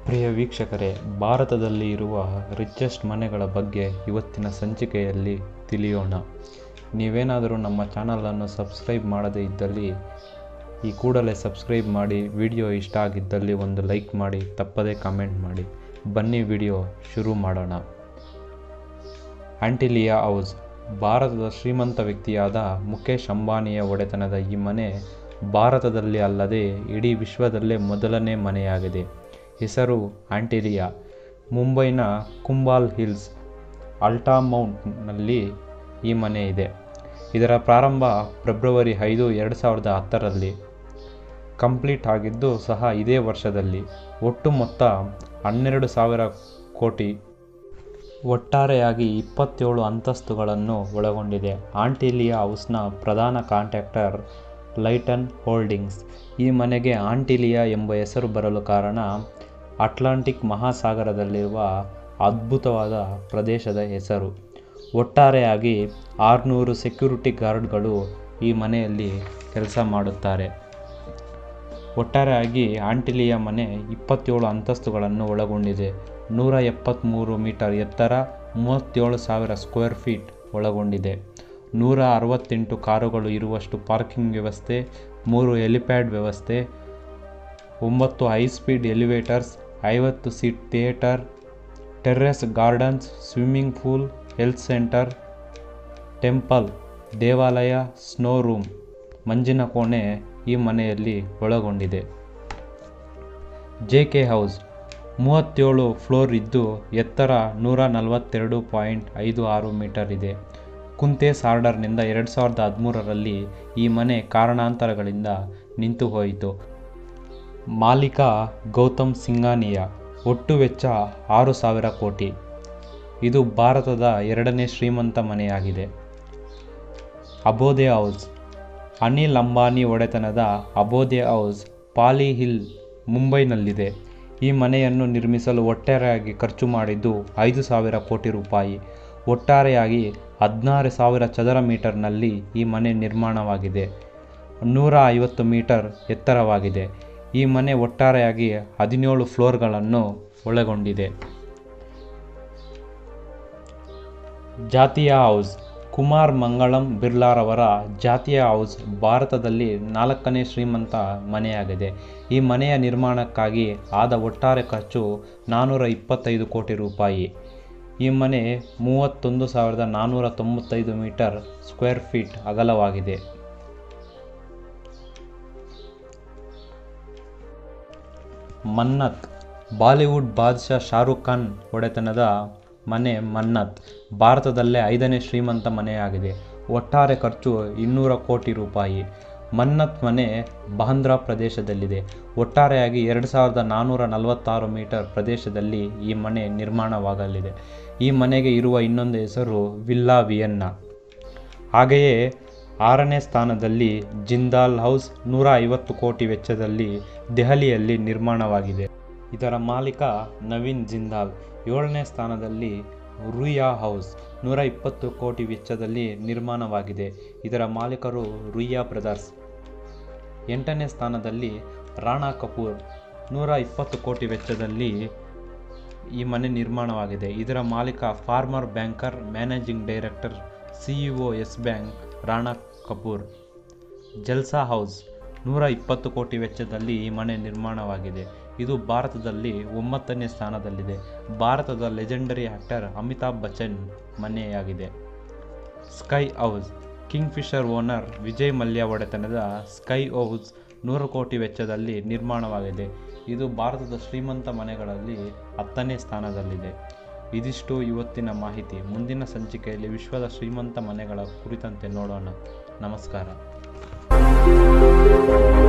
ಪ್ರಿಯ ವೀಕ್ಷಕರೇ ಭಾರತದಲ್ಲಿ ಇರುವ ರಿಚೆಸ್ಟ್ ಮನೆಗಳ ಬಗ್ಗೆ ಇವತ್ತಿನ ಸಂಚಿಕೆಯಲ್ಲಿ ತಿಳಿಯೋಣ ನೀವೇನಾದರೂ ನಮ್ಮ ಚಾನಲನ್ನು ಸಬ್ಸ್ಕ್ರೈಬ್ ಮಾಡದೇ ಇದ್ದಲ್ಲಿ ಈ ಕೂಡಲೇ ಸಬ್ಸ್ಕ್ರೈಬ್ ಮಾಡಿ ವಿಡಿಯೋ ಇಷ್ಟ ಆಗಿದ್ದಲ್ಲಿ ಒಂದು ಲೈಕ್ ಮಾಡಿ ತಪ್ಪದೇ ಕಾಮೆಂಟ್ ಮಾಡಿ ಬನ್ನಿ ವಿಡಿಯೋ ಶುರು ಮಾಡೋಣ ಆಂಟಿಲಿಯಾ ಹೌಸ್ ಭಾರತದ ಶ್ರೀಮಂತ ವ್ಯಕ್ತಿಯಾದ ಮುಖೇಶ್ ಅಂಬಾನಿಯ ಒಡೆತನದ ಈ ಮನೆ ಭಾರತದಲ್ಲಿ ಅಲ್ಲದೆ ಇಡೀ ವಿಶ್ವದಲ್ಲೇ ಮೊದಲನೇ ಮನೆಯಾಗಿದೆ ಹೆಸರು ಆಂಟಿಲಿಯಾ ಮುಂಬೈನ ಕುಂಬಾಲ್ ಹಿಲ್ಸ್ ಅಲ್ಟಾ ಮೌಂಟ್ನಲ್ಲಿ ಈ ಮನೆ ಇದೆ ಇದರ ಪ್ರಾರಂಭ ಫೆಬ್ರವರಿ ಐದು ಎರಡು ಸಾವಿರದ ಹತ್ತರಲ್ಲಿ ಕಂಪ್ಲೀಟ್ ಆಗಿದ್ದು ಸಹ ಇದೇ ವರ್ಷದಲ್ಲಿ ಒಟ್ಟು ಮೊತ್ತ ಹನ್ನೆರಡು ಸಾವಿರ ಕೋಟಿ ಒಟ್ಟಾರೆಯಾಗಿ ಇಪ್ಪತ್ತೇಳು ಅಂತಸ್ತುಗಳನ್ನು ಒಳಗೊಂಡಿದೆ ಆಂಟಿಲಿಯಾ ಹೌಸ್ನ ಪ್ರಧಾನ ಕಾಂಟ್ರಾಕ್ಟರ್ ಲೈಟನ್ ಹೋಲ್ಡಿಂಗ್ಸ್ ಈ ಮನೆಗೆ ಆಂಟಿಲಿಯಾ ಎಂಬ ಹೆಸರು ಬರಲು ಕಾರಣ ಅಟ್ಲಾಂಟಿಕ್ ಮಹಾಸಾಗರದಲ್ಲಿರುವ ಅದ್ಭುತವಾದ ಪ್ರದೇಶದ ಹೆಸರು ಒಟ್ಟಾರೆಯಾಗಿ ಆರುನೂರು ಸೆಕ್ಯೂರಿಟಿ ಗಾರ್ಡ್ಗಳು ಈ ಮನೆಯಲ್ಲಿ ಕೆಲಸ ಮಾಡುತ್ತಾರೆ ಒಟ್ಟಾರೆಯಾಗಿ ಆಂಟಿಲಿಯಾ ಮನೆ ಇಪ್ಪತ್ತೇಳು ಅಂತಸ್ತುಗಳನ್ನು ಒಳಗೊಂಡಿದೆ ನೂರ ಎಪ್ಪತ್ತ್ಮೂರು ಮೀಟರ್ ಎತ್ತರ ಮೂವತ್ತೇಳು ಸಾವಿರ ಸ್ಕ್ವೇರ್ ಫೀಟ್ ಒಳಗೊಂಡಿದೆ ನೂರ ಅರವತ್ತೆಂಟು ಕಾರುಗಳು ಇರುವಷ್ಟು ಪಾರ್ಕಿಂಗ್ ವ್ಯವಸ್ಥೆ ಮೂರು ಹೆಲಿಪ್ಯಾಡ್ ವ್ಯವಸ್ಥೆ ಒಂಬತ್ತು ಹೈ ಸ್ಪೀಡ್ ಎಲಿವೇಟರ್ಸ್ ಐವತ್ತು seat theatre terrace gardens swimming pool health centre temple ದೇವಾಲಯ ಸ್ನೋ ರೂಮ್ ಮಂಜಿನ ಕೋಣೆ ಈ ಮನೆಯಲ್ಲಿ ಒಳಗೊಂಡಿದೆ ಜೆ ಕೆ ಹೌಸ್ ಮೂವತ್ತೇಳು ಫ್ಲೋರ್ ಇದ್ದು ಎತ್ತರ ನೂರ ನಲವತ್ತೆರಡು ಪಾಯಿಂಟ್ ಐದು ಆರು ಮೀಟರ್ ಇದೆ ಕುಂತೇಸ್ ಆರ್ಡರ್ನಿಂದ ಎರಡು ಸಾವಿರದ ಹದಿಮೂರರಲ್ಲಿ ಈ ಮನೆ ಕಾರಣಾಂತರಗಳಿಂದ ನಿಂತು ಹೋಯಿತು ಮಾಲೀಕ ಗೌತಮ್ ಸಿಂಘಾನಿಯಾ ಒಟ್ಟು ವೆಚ್ಚ ಆರು ಸಾವಿರ ಕೋಟಿ ಇದು ಭಾರತದ ಎರಡನೇ ಶ್ರೀಮಂತ ಮನೆಯಾಗಿದೆ ಅಬೋದೆ ಹೌಸ್ ಅನಿಲ್ ಅಂಬಾನಿ ಒಡೆತನದ ಅಬೋದೆ ಹೌಸ್ ಪಾಲಿ ಹಿಲ್ ಮುಂಬೈನಲ್ಲಿದೆ ಈ ಮನೆಯನ್ನು ನಿರ್ಮಿಸಲು ಒಟ್ಟಾರೆಯಾಗಿ ಖರ್ಚು ಮಾಡಿದ್ದು ಐದು ಸಾವಿರ ಕೋಟಿ ರೂಪಾಯಿ ಒಟ್ಟಾರೆಯಾಗಿ ಹದಿನಾರು ಸಾವಿರ ಚದರ ಮೀಟರ್ನಲ್ಲಿ ಈ ಮನೆ ನಿರ್ಮಾಣವಾಗಿದೆ ನೂರ ಐವತ್ತು ಮೀಟರ್ ಎತ್ತರವಾಗಿದೆ ಈ ಮನೆ ಒಟ್ಟಾರೆಯಾಗಿ ಹದಿನೇಳು ಫ್ಲೋರ್ಗಳನ್ನು ಒಳಗೊಂಡಿದೆ ಜಾತಿಯ ಹೌಸ್ ಕುಮಾರ್ ಮಂಗಳಂ ಬಿರ್ಲಾರವರ ಜಾತಿಯ ಹೌಸ್ ಭಾರತದಲ್ಲಿ ನಾಲ್ಕನೇ ಶ್ರೀಮಂತ ಮನೆಯಾಗಿದೆ ಈ ಮನೆಯ ನಿರ್ಮಾಣಕ್ಕಾಗಿ ಆದ ಒಟ್ಟಾರೆ ಖರ್ಚು ನಾನ್ನೂರ ಇಪ್ಪತ್ತೈದು ಕೋಟಿ ರೂಪಾಯಿ ಈ ಮನೆ ಮೂವತ್ತೊಂದು ಸಾವಿರದ ನಾನ್ನೂರ ತೊಂಬತ್ತೈದು ಮೀಟರ್ ಸ್ಕ್ವೇರ್ ಫೀಟ್ ಅಗಲವಾಗಿದೆ ಮನ್ನತ್ ಬಾಲಿವುಡ್ ಬಾದ್ಶಾ ಶಾರುಖ್ ಖಾನ್ ಒಡೆತನದ ಮನೆ ಮನ್ನತ್ ಭಾರತದಲ್ಲೇ ಐದನೇ ಶ್ರೀಮಂತ ಮನೆಯಾಗಿದೆ ಒಟ್ಟಾರೆ ಖರ್ಚು ಇನ್ನೂರ ಕೋಟಿ ರೂಪಾಯಿ ಮನ್ನತ್ ಮನೆ ಬಾಂದ್ರಾ ಪ್ರದೇಶದಲ್ಲಿದೆ ಒಟ್ಟಾರೆಯಾಗಿ ಎರಡು ಸಾವಿರದ ನಾನ್ನೂರ ನಲವತ್ತಾರು ಮೀಟರ್ ಪ್ರದೇಶದಲ್ಲಿ ಈ ಮನೆ ನಿರ್ಮಾಣವಾಗಲಿದೆ ಈ ಮನೆಗೆ ಇರುವ ಇನ್ನೊಂದು ಹೆಸರು ವಿಲ್ಲಾ ವಿಯನ್ನಾ ಹಾಗೆಯೇ ಆರನೇ ಸ್ಥಾನದಲ್ಲಿ ಜಿಂದಾಲ್ ಹೌಸ್ ನೂರ ಐವತ್ತು ಕೋಟಿ ವೆಚ್ಚದಲ್ಲಿ ದೆಹಲಿಯಲ್ಲಿ ನಿರ್ಮಾಣವಾಗಿದೆ ಇದರ ಮಾಲೀಕ ನವೀನ್ ಜಿಂದಾಲ್ ಏಳನೇ ಸ್ಥಾನದಲ್ಲಿ ರುಯಾ ಹೌಸ್ ನೂರ ಇಪ್ಪತ್ತು ಕೋಟಿ ವೆಚ್ಚದಲ್ಲಿ ನಿರ್ಮಾಣವಾಗಿದೆ ಇದರ ಮಾಲೀಕರು ರುಯ್ಯಾ ಬ್ರದರ್ಸ್ ಎಂಟನೇ ಸ್ಥಾನದಲ್ಲಿ ರಾಣಾ ಕಪೂರ್ ನೂರ ಇಪ್ಪತ್ತು ಕೋಟಿ ವೆಚ್ಚದಲ್ಲಿ ಈ ಮನೆ ನಿರ್ಮಾಣವಾಗಿದೆ ಇದರ ಮಾಲೀಕ former banker managing director CEO yes bank Rana Kapoor Jalsa house ನೂರ ಇಪ್ಪತ್ತು ಕೋಟಿ ವೆಚ್ಚದಲ್ಲಿ ಈ ಮನೆ ನಿರ್ಮಾಣವಾಗಿದೆ ಇದು ಭಾರತದಲ್ಲಿ ಒಂಬತ್ತನೇ ಸ್ಥಾನದಲ್ಲಿದೆ ಭಾರತದ ಲೆಜೆಂಡರಿ ಆ್ಯಕ್ಟರ್ ಅಮಿತಾಬ್ ಬಚ್ಚನ್ ಮನೆಯಾಗಿದೆ sky house kingfisher owner Vijay Mallya ಒಡೆತನದ ಸ್ಕೈ ಹೌಸ್ ನೂರು ಕೋಟಿ ವೆಚ್ಚದಲ್ಲಿ ನಿರ್ಮಾಣವಾಗಿದೆ ಇದು ಭಾರತದ ಶ್ರೀಮಂತ ಮನೆಗಳಲ್ಲಿ ಹತ್ತನೇ ಸ್ಥಾನದಲ್ಲಿದೆ ಇದಿಷ್ಟು ಇವತ್ತಿನ ಮಾಹಿತಿ ಮುಂದಿನ ಸಂಚಿಕೆಯಲ್ಲಿ ವಿಶ್ವದ ಶ್ರೀಮಂತ ಮನೆಗಳ ಕುರಿತಂತೆ ನೋಡೋಣ ನಮಸ್ಕಾರ